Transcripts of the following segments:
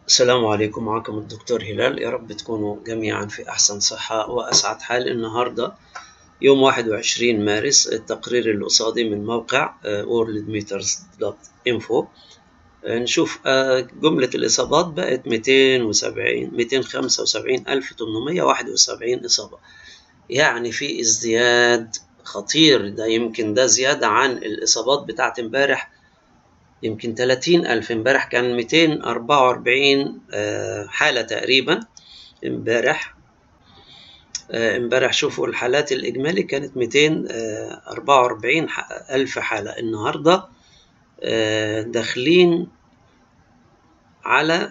السلام عليكم معكم الدكتور هلال يا رب تكونوا جميعا في أحسن صحة وأسعد حال النهاردة يوم 21 مارس التقرير اللي قصادي من موقع worldmeters.info نشوف جملة الإصابات بقت 270 275 1871 إصابة يعني في ازدياد خطير ده يمكن ده زيادة عن الإصابات بتاعت امبارح يمكن 30 ألف امبارح كان 244 حالة تقريبا امبارح امبارح شوفوا الحالات الإجمالي كانت 244 ألف حالة النهاردة داخلين على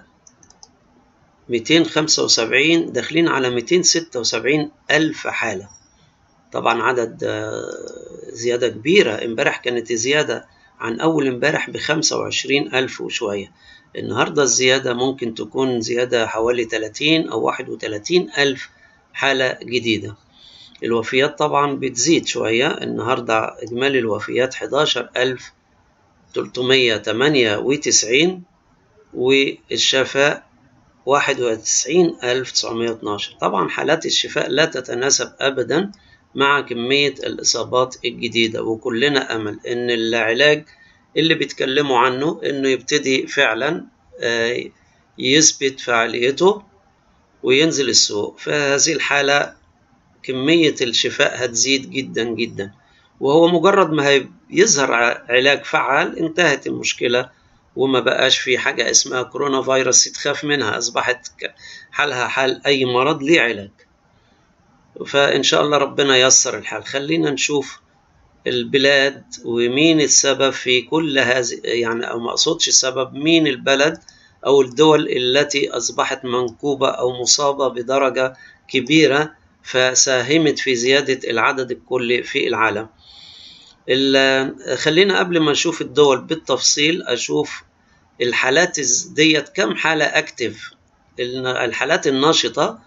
275 داخلين على 276 ألف حالة طبعا عدد زيادة كبيرة امبارح كانت زيادة عن أول امبارح بخمسة وعشرين ألف وشوية النهاردة الزيادة ممكن تكون زيادة حوالي تلاتين أو واحد وتلاتين ألف حالة جديدة الوفيات طبعا بتزيد شوية النهاردة إجمالي الوفيات حداشر ألف تلتمية تمانية وتسعين والشفاء واحد وتسعين ألف تسعمية اتناشر طبعا حالات الشفاء لا تتناسب أبدا مع كمية الإصابات الجديدة وكلنا أمل إن العلاج اللي بيتكلموا عنه إنه يبتدي فعلا يثبت فعاليته وينزل السوق في هذه الحالة كمية الشفاء هتزيد جدا جدا وهو مجرد ما يظهر علاج فعال انتهت المشكلة وما بقاش في حاجة اسمها كورونا فيروس تخاف منها أصبحت حالها حال أي مرض ليه علاج فإن شاء الله ربنا ييسر الحال خلينا نشوف البلاد ومين السبب في كل هذه يعني أو ما أقصدش السبب مين البلد أو الدول التي أصبحت منكوبة أو مصابة بدرجة كبيرة فساهمت في زيادة العدد الكلي في العالم خلينا قبل ما نشوف الدول بالتفصيل أشوف الحالات ديت كم حالة أكتف الحالات الناشطة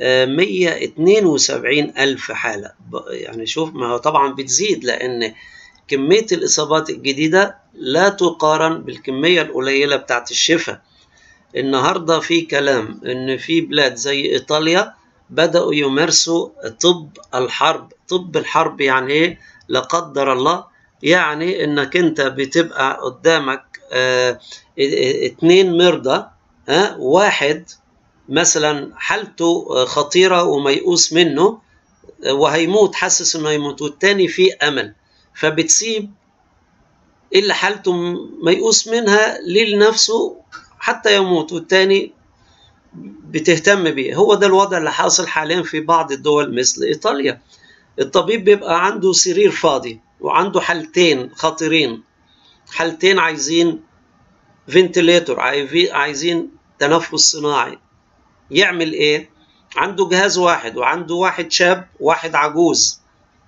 172 ألف حالة يعني شوف ما هو طبعا بتزيد لأن كمية الإصابات الجديدة لا تقارن بالكمية القليلة بتاعت الشفاء النهاردة في كلام إن في بلاد زي إيطاليا بدأوا يمارسوا طب الحرب طب الحرب يعني إيه لا قدر الله يعني إنك أنت بتبقى قدامك اه اتنين مرضى اه واحد مثلا حالته خطيرة وميؤوس منه وهيموت حاسس انه هيموت والتاني فيه امل فبتسيب اللي حالته ميؤوس منها ليه لنفسه حتى يموت والتاني بتهتم بيه هو ده الوضع اللي حاصل حاليا في بعض الدول مثل ايطاليا الطبيب بيبقى عنده سرير فاضي وعنده حالتين خطيرين حالتين عايزين فنتليتور عايزين تنفس صناعي يعمل ايه عنده جهاز واحد وعنده واحد شاب واحد عجوز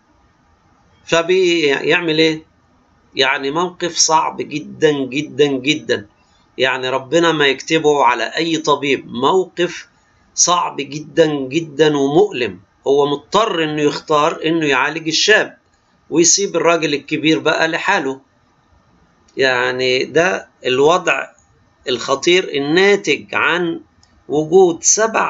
فبيعمل ايه يعني موقف صعب جدا جدا جدا يعني ربنا ما يكتبه على اي طبيب موقف صعب جدا جدا ومؤلم هو مضطر انه يختار انه يعالج الشاب ويسيب الراجل الكبير بقى لحاله يعني ده الوضع الخطير الناتج عن وجود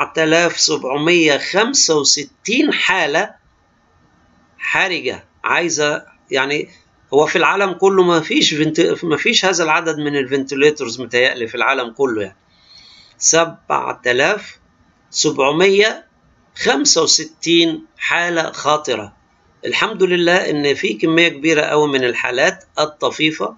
7765 حالة حرجة عايزة يعني هو في العالم كله ما فيش فنت... ما فيش هذا العدد من الفنتليتورز متهيألي في العالم كله يعني 7765 حالة خاطرة الحمد لله إن في كمية كبيرة أوي من الحالات الطفيفة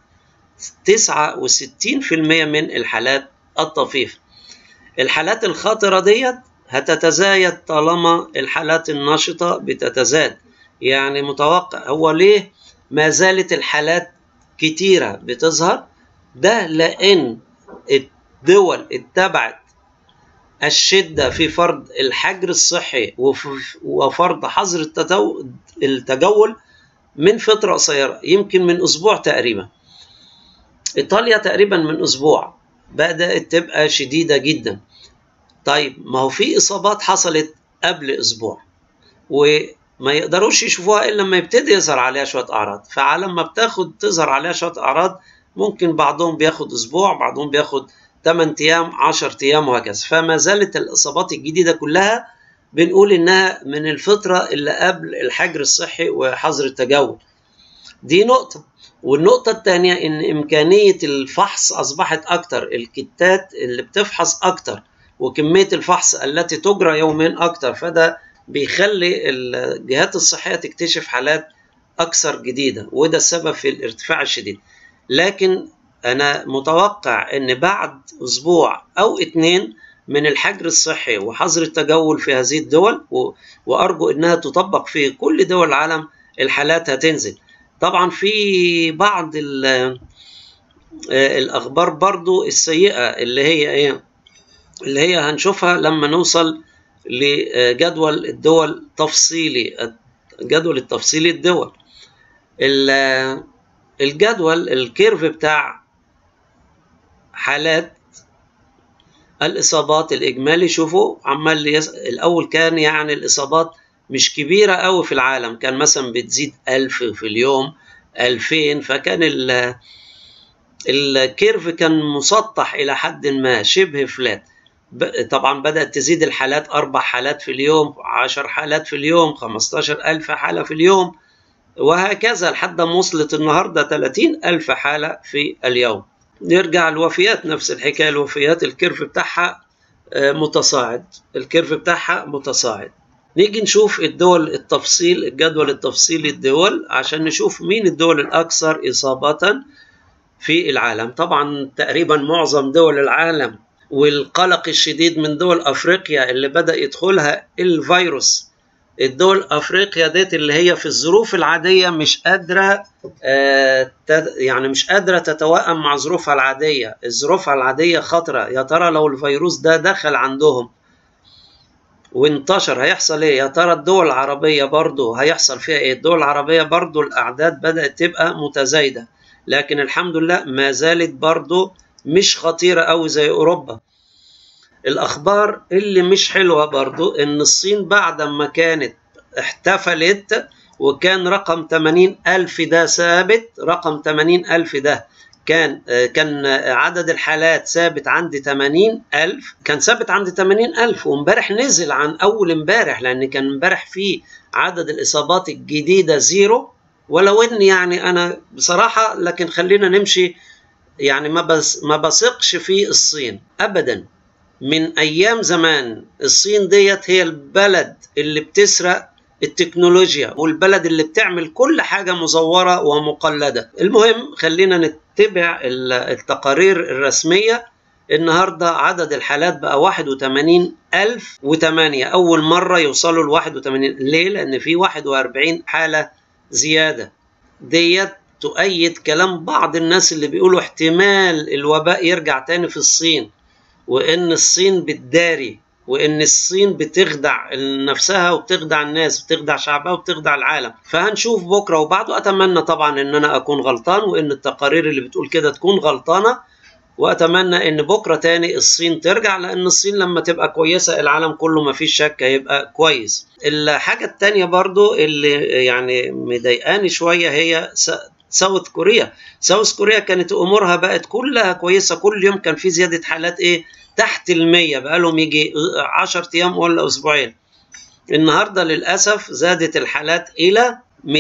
69% من الحالات الطفيفة الحالات الخاطرة ديت هتتزايد طالما الحالات النشطة بتتزايد يعني متوقع هو ليه ما زالت الحالات كتيرة بتظهر ده لأن الدول اتبعت الشدة في فرض الحجر الصحي وفرض حظر التجول من فترة قصيرة يمكن من أسبوع تقريبا إيطاليا تقريبا من أسبوع بدأت تبقى شديدة جدا طيب ما هو في إصابات حصلت قبل أسبوع وما يقدروش يشوفوها إلا لما يبتدي يظهر عليها شوية أعراض فعلى ما بتاخد تظهر عليها شوية أعراض ممكن بعضهم بياخد أسبوع بعضهم بياخد 8 ايام 10 ايام وهكذا فما زالت الاصابات الجديده كلها بنقول انها من الفتره اللي قبل الحجر الصحي وحظر التجول دي نقطه والنقطه الثانيه ان امكانيه الفحص اصبحت اكتر الكتات اللي بتفحص اكتر وكميه الفحص التي تجرى يوميا اكتر فده بيخلي الجهات الصحيه تكتشف حالات اكثر جديده وده السبب في الارتفاع الشديد لكن انا متوقع ان بعد اسبوع او اتنين من الحجر الصحي وحظر التجول في هذه الدول وارجو انها تطبق في كل دول العالم الحالات هتنزل طبعا في بعض الاخبار برضو السيئه اللي هي ايه اللي هي هنشوفها لما نوصل لجدول الدول تفصيلي جدول التفصيلي الدول الجدول الكيرف بتاع حالات الإصابات الإجمالي شوفوا عمال يس... الأول كان يعني الإصابات مش كبيرة أوي في العالم كان مثلا بتزيد ألف في اليوم ألفين فكان ال... الكيرف كان مسطح إلى حد ما شبه فلات طبعا بدأت تزيد الحالات أربع حالات في اليوم عشر حالات في اليوم خمستاشر ألف حالة في اليوم وهكذا لحد ما وصلت النهاردة 30 ألف حالة في اليوم نرجع الوفيات نفس الحكاية الوفيات الكيرف بتاعها متصاعد الكيرف بتاعها متصاعد نيجي نشوف الدول التفصيل الجدول التفصيلي الدول عشان نشوف مين الدول الأكثر إصابة في العالم طبعا تقريبا معظم دول العالم والقلق الشديد من دول أفريقيا اللي بدأ يدخلها الفيروس الدول افريقيا ديت اللي هي في الظروف العاديه مش قادره آه يعني مش قادره تتوائم مع ظروفها العاديه الظروفها العاديه خطره يا ترى لو الفيروس ده دخل عندهم وانتشر هيحصل ايه يا ترى الدول العربيه برضو هيحصل فيها ايه الدول العربيه برضو الاعداد بدات تبقى متزايده لكن الحمد لله ما زالت برضو مش خطيره قوي زي اوروبا الأخبار اللي مش حلوة برضو إن الصين بعد ما كانت احتفلت وكان رقم 80 ألف ده ثابت رقم 80 ألف ده كان كان عدد الحالات ثابت عند 80 ألف كان ثابت عند 80 ألف وامبارح نزل عن أول امبارح لأن كان امبارح في عدد الإصابات الجديدة زيرو ولو إن يعني أنا بصراحة لكن خلينا نمشي يعني ما بس ما بثقش في الصين أبدا من ايام زمان الصين ديت هي البلد اللي بتسرق التكنولوجيا والبلد اللي بتعمل كل حاجة مزورة ومقلدة المهم خلينا نتبع التقارير الرسمية النهاردة عدد الحالات بقى 81 ألف وثمانية أول مرة يوصلوا ل 81 ليه؟ لأن في 41 حالة زيادة ديت تؤيد كلام بعض الناس اللي بيقولوا احتمال الوباء يرجع تاني في الصين وان الصين بتداري وان الصين بتخدع نفسها وبتخدع الناس بتخدع شعبها وبتخدع العالم فهنشوف بكره وبعده اتمنى طبعا ان انا اكون غلطان وان التقارير اللي بتقول كده تكون غلطانه واتمنى ان بكره تاني الصين ترجع لان الصين لما تبقى كويسه العالم كله ما فيش شك هيبقى كويس الحاجه التانيه برضو اللي يعني مضايقاني شويه هي ساوث كوريا ساوث كوريا كانت امورها بقت كلها كويسه كل يوم كان في زياده حالات ايه تحت المية بقالهم يجي 10 ايام ولا اسبوعين النهارده للاسف زادت الحالات الى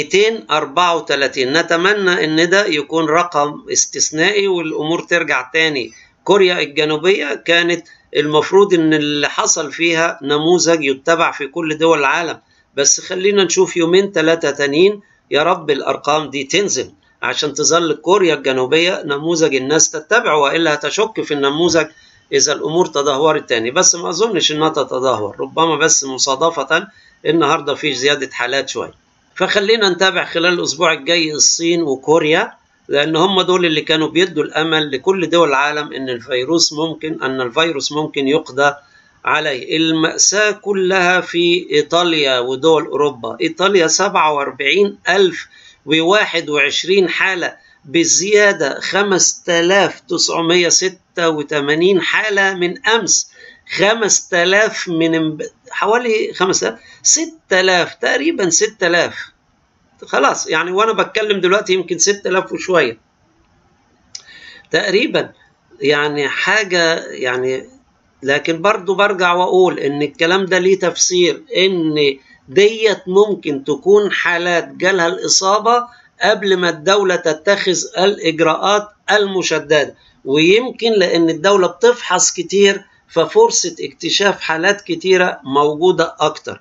234 نتمنى ان ده يكون رقم استثنائي والامور ترجع تاني كوريا الجنوبيه كانت المفروض ان اللي حصل فيها نموذج يتبع في كل دول العالم بس خلينا نشوف يومين ثلاثه تانيين يا رب الارقام دي تنزل عشان تظل كوريا الجنوبية نموذج الناس تتبعه وإلا هتشك في النموذج إذا الأمور تدهورت تاني بس ما أظنش إنها تتدهور ربما بس مصادفة النهاردة في زيادة حالات شوية فخلينا نتابع خلال الأسبوع الجاي الصين وكوريا لأن هم دول اللي كانوا بيدوا الأمل لكل دول العالم إن الفيروس ممكن أن الفيروس ممكن يقضى عليه المأساة كلها في إيطاليا ودول أوروبا إيطاليا 47 ألف وواحد وعشرين حالة بزيادة 5986 حالة من أمس 5000 من حوالي 5000 6000 تقريبا 6000 خلاص يعني وانا بتكلم دلوقتي يمكن 6000 وشويه تقريبا يعني حاجة يعني لكن برضو برجع وأقول إن الكلام ده ليه تفسير إن ديت ممكن تكون حالات جالها الإصابة قبل ما الدولة تتخذ الإجراءات المشددة ويمكن لأن الدولة بتفحص كتير ففرصة اكتشاف حالات كتيرة موجودة أكتر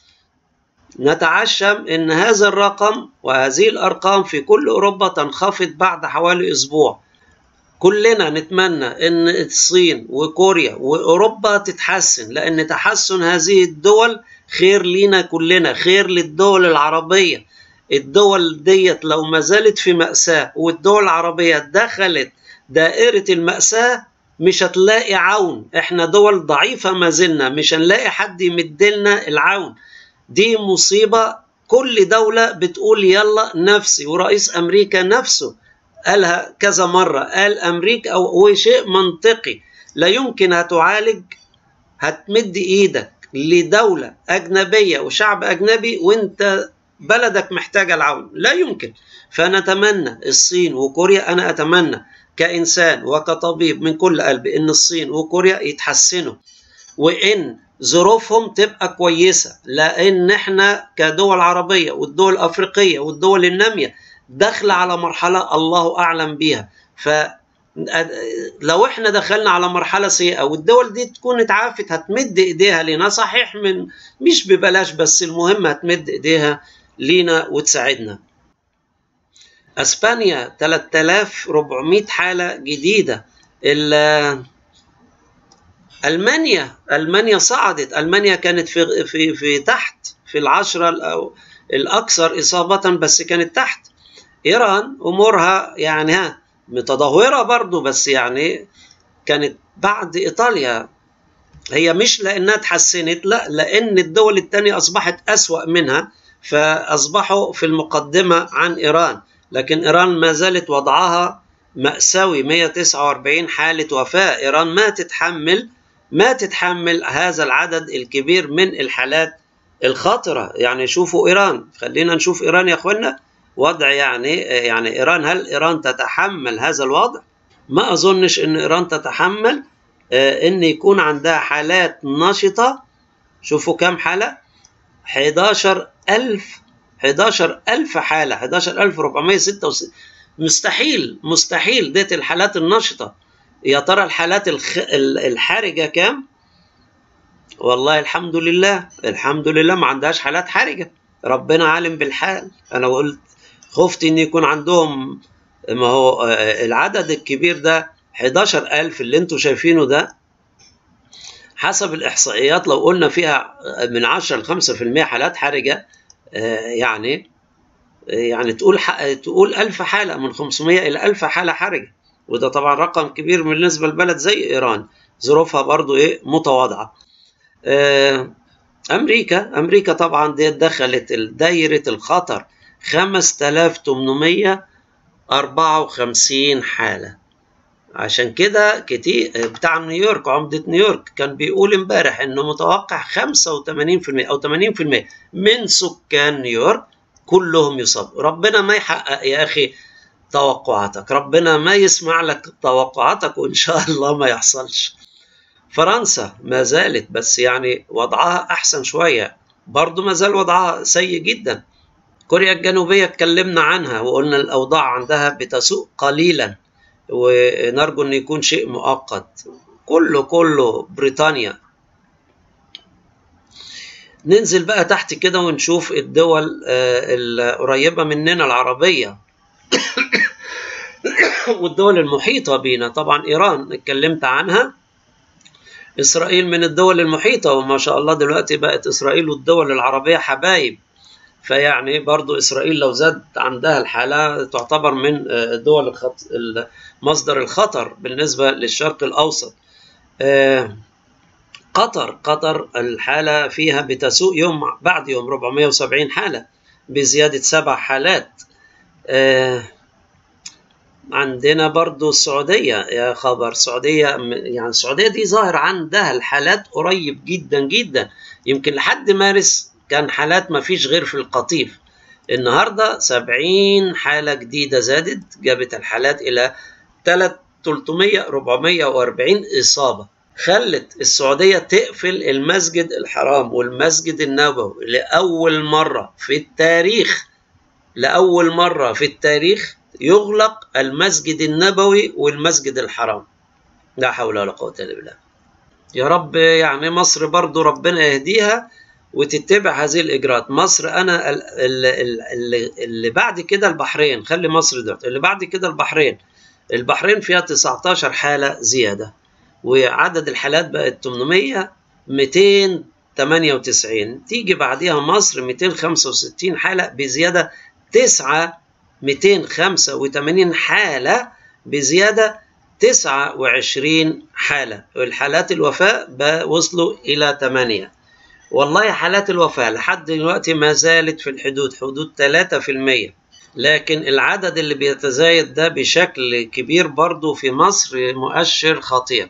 نتعشم ان هذا الرقم وهذه الارقام في كل اوروبا تنخفض بعد حوالي اسبوع كلنا نتمنى ان الصين وكوريا واوروبا تتحسن لان تحسن هذه الدول خير لينا كلنا خير للدول العربيه الدول ديت لو ما زالت في مأساة والدول العربية دخلت دائرة المأساة مش هتلاقي عون احنا دول ضعيفة ما زلنا مش هنلاقي حد يمدلنا العون دي مصيبة كل دولة بتقول يلا نفسي ورئيس أمريكا نفسه قالها كذا مرة قال أمريكا أو شيء منطقي لا يمكن هتعالج هتمد إيدك لدولة أجنبية وشعب أجنبي وأنت بلدك محتاجة العون لا يمكن فنتمنى الصين وكوريا أنا أتمنى كإنسان وكطبيب من كل قلبي إن الصين وكوريا يتحسنوا وإن ظروفهم تبقى كويسة لأن إحنا كدول عربية والدول الأفريقية والدول النامية داخلة على مرحلة الله أعلم بيها ف لو احنا دخلنا على مرحله سيئه والدول دي تكون اتعافت هتمد ايديها لنا صحيح من مش ببلاش بس المهم هتمد ايديها لينا وتساعدنا اسبانيا 3400 حاله جديده المانيا المانيا صعدت المانيا كانت في في في تحت في العشره الأو الاكثر اصابه بس كانت تحت ايران امورها يعني ها متدهوره برضو بس يعني كانت بعد ايطاليا هي مش لانها اتحسنت لا لان الدول الثانيه اصبحت اسوا منها فاصبحوا في المقدمه عن ايران لكن ايران ما زالت وضعها مأساوي 149 حالة وفاة إيران ما تتحمل ما تتحمل هذا العدد الكبير من الحالات الخطرة يعني شوفوا إيران خلينا نشوف إيران يا أخوانا وضع يعني يعني إيران هل إيران تتحمل هذا الوضع ما أظنش أن إيران تتحمل أن يكون عندها حالات نشطة شوفوا كم حالة 11000 11000 حالة 11466 مستحيل مستحيل ديت الحالات النشطة يا ترى الحالات الخ... الحرجة كام؟ والله الحمد لله الحمد لله ما عندهاش حالات حرجة ربنا عالم بالحال أنا قلت خفت إن يكون عندهم ما هو العدد الكبير ده 11000 اللي انتوا شايفينه ده حسب الإحصائيات لو قلنا فيها من 10 ل 5% حالات حرجة يعني يعني تقول تقول 1000 حالة من 500 إلى 1000 حالة حرجة وده طبعا رقم كبير بالنسبة لبلد زي إيران ظروفها برضو إيه متواضعة أمريكا أمريكا طبعا دي دخلت دايرة الخطر 5854 حالة عشان كده كتير بتاع نيويورك عمدة نيويورك كان بيقول امبارح انه متوقع 85% او 80% من سكان نيويورك كلهم يصابوا ربنا ما يحقق يا اخي توقعاتك ربنا ما يسمع لك توقعاتك وان شاء الله ما يحصلش فرنسا ما زالت بس يعني وضعها احسن شويه برضه ما زال وضعها سيء جدا كوريا الجنوبيه اتكلمنا عنها وقلنا الاوضاع عندها بتسوء قليلا ونرجو ان يكون شيء مؤقت كله كله بريطانيا ننزل بقى تحت كده ونشوف الدول القريبة مننا العربية والدول المحيطة بينا طبعا إيران اتكلمت عنها إسرائيل من الدول المحيطة وما شاء الله دلوقتي بقت إسرائيل والدول العربية حبايب فيعني برضو إسرائيل لو زاد عندها الحالة تعتبر من دول الخط... مصدر الخطر بالنسبة للشرق الأوسط قطر قطر الحالة فيها بتسوء يوم بعد يوم 470 حالة بزيادة سبع حالات عندنا برضو السعودية يا خبر السعودية يعني السعودية دي ظاهر عندها الحالات قريب جدا جدا يمكن لحد مارس كان حالات ما فيش غير في القطيف النهاردة 70 حالة جديدة زادت جابت الحالات إلى 300 440 إصابة خلت السعودية تقفل المسجد الحرام والمسجد النبوي لأول مرة في التاريخ لأول مرة في التاريخ يغلق المسجد النبوي والمسجد الحرام لا حول ولا قوة إلا بالله يا رب يعني مصر برضو ربنا يهديها وتتبع هذه الإجراءات مصر أنا اللي, اللي, اللي بعد كده البحرين خلي مصر دلوقتي اللي بعد كده البحرين البحرين فيها 19 حالة زيادة وعدد الحالات بقت 800 298 تيجي بعديها مصر 265 حالة بزيادة 9 285 حالة بزيادة 29 حالة والحالات الوفاة وصلوا إلى 8 والله حالات الوفاة لحد دلوقتي ما زالت في الحدود حدود 3% لكن العدد اللي بيتزايد ده بشكل كبير برضو في مصر مؤشر خطير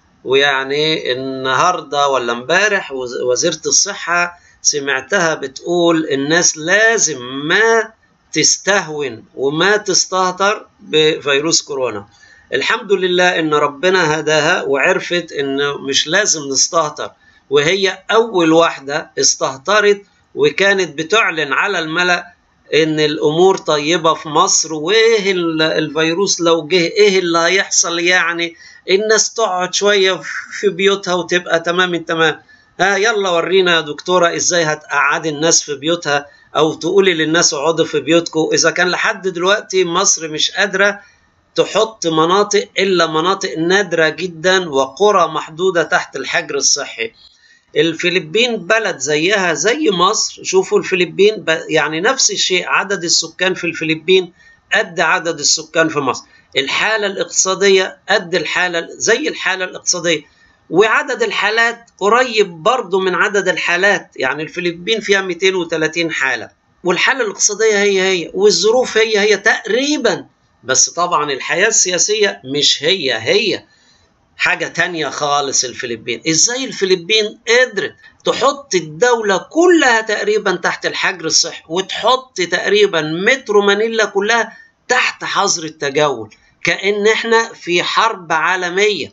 ويعني النهاردة ولا امبارح وزيرة الصحة سمعتها بتقول الناس لازم ما تستهون وما تستهتر بفيروس كورونا الحمد لله ان ربنا هداها وعرفت انه مش لازم نستهتر وهي اول واحده استهترت وكانت بتعلن على الملأ ان الامور طيبه في مصر وايه الفيروس لو جه ايه اللي هيحصل يعني الناس تقعد شويه في بيوتها وتبقى تمام التمام ها يلا ورينا يا دكتوره ازاي هتقعدي الناس في بيوتها او تقولي للناس اقعدوا في بيوتكم اذا كان لحد دلوقتي مصر مش قادره تحط مناطق الا مناطق نادره جدا وقرى محدوده تحت الحجر الصحي الفلبين بلد زيها زي مصر شوفوا الفلبين يعني نفس الشيء عدد السكان في الفلبين قد عدد السكان في مصر الحالة الاقتصادية قد الحالة زي الحالة الاقتصادية وعدد الحالات قريب برضو من عدد الحالات يعني الفلبين فيها 230 حالة والحالة الاقتصادية هي هي والظروف هي هي تقريبا بس طبعا الحياة السياسية مش هي هي حاجة تانية خالص الفلبين ازاي الفلبين قدرت تحط الدولة كلها تقريبا تحت الحجر الصحي وتحط تقريبا مترو مانيلا كلها تحت حظر التجول كأن احنا في حرب عالمية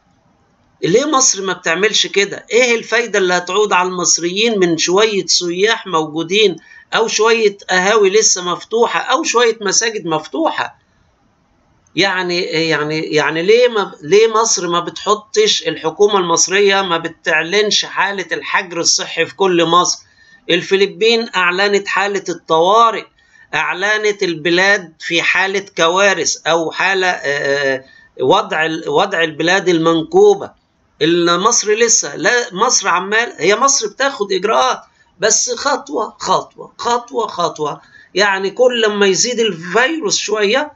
ليه مصر ما بتعملش كده ايه الفايدة اللي هتعود على المصريين من شوية سياح موجودين او شوية قهاوي لسه مفتوحة او شوية مساجد مفتوحة يعني يعني يعني ليه ما ليه مصر ما بتحطش الحكومه المصريه ما بتعلنش حاله الحجر الصحي في كل مصر الفلبين اعلنت حاله الطوارئ اعلنت البلاد في حاله كوارث او حاله وضع وضع البلاد المنكوبه مصر لسه لا مصر عمال هي مصر بتاخد اجراءات بس خطوه خطوه خطوه خطوه يعني كل ما يزيد الفيروس شويه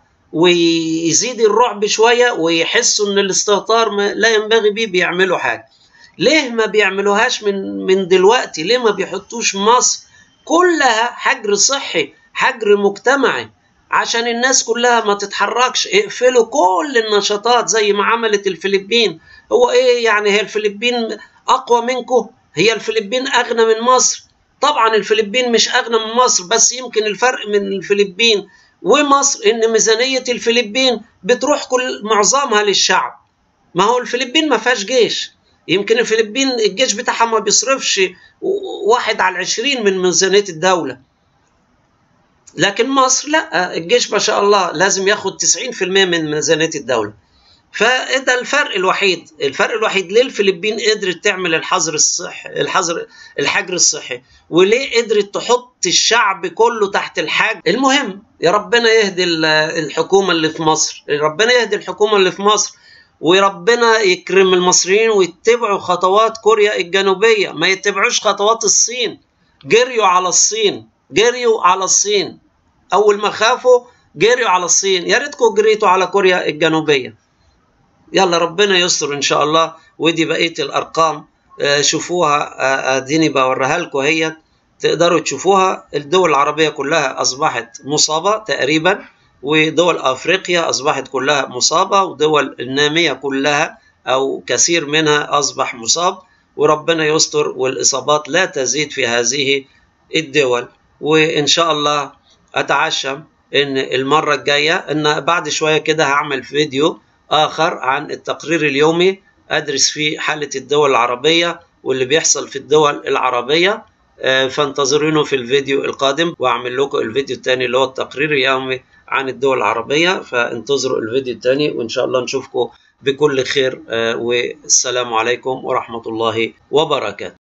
ويزيد الرعب شويه ويحسوا ان الاستهتار ما لا ينبغي بيه بيعملوا حاجه ليه ما بيعملوهاش من من دلوقتي ليه ما بيحطوش مصر كلها حجر صحي حجر مجتمعي عشان الناس كلها ما تتحركش اقفلوا كل النشاطات زي ما عملت الفلبين هو ايه يعني هي الفلبين اقوى منكم هي الفلبين اغنى من مصر طبعا الفلبين مش اغنى من مصر بس يمكن الفرق من الفلبين ومصر ان ميزانيه الفلبين بتروح كل معظمها للشعب ما هو الفلبين ما فيهاش جيش يمكن الفلبين الجيش بتاعها ما بيصرفش واحد على العشرين من ميزانيه الدوله لكن مصر لا الجيش ما شاء الله لازم ياخد 90% من ميزانيه الدوله فده الفرق الوحيد الفرق الوحيد ليه الفلبين قدرت تعمل الحظر الصحي الحظر الحجر الصحي وليه قدرت تحط الشعب كله تحت الحجر المهم يا ربنا يهدي الحكومه اللي في مصر ربنا يهدي الحكومه اللي في مصر وربنا يكرم المصريين ويتبعوا خطوات كوريا الجنوبيه ما يتبعوش خطوات الصين جريوا على الصين جريوا على الصين اول ما خافوا جريوا على الصين يا ريتكم جريتوا على كوريا الجنوبيه يلا ربنا يستر ان شاء الله ودي بقيه الارقام شوفوها اديني بوريها لكم هي تقدروا تشوفوها الدول العربيه كلها اصبحت مصابه تقريبا ودول افريقيا اصبحت كلها مصابه ودول الناميه كلها او كثير منها اصبح مصاب وربنا يستر والاصابات لا تزيد في هذه الدول وان شاء الله اتعشم ان المره الجايه ان بعد شويه كده هعمل فيديو آخر عن التقرير اليومي أدرس فيه حالة الدول العربية واللي بيحصل في الدول العربية فانتظروني في الفيديو القادم وأعمل لكم الفيديو الثاني اللي هو التقرير اليومي عن الدول العربية فانتظروا الفيديو الثاني وإن شاء الله نشوفكم بكل خير والسلام عليكم ورحمة الله وبركاته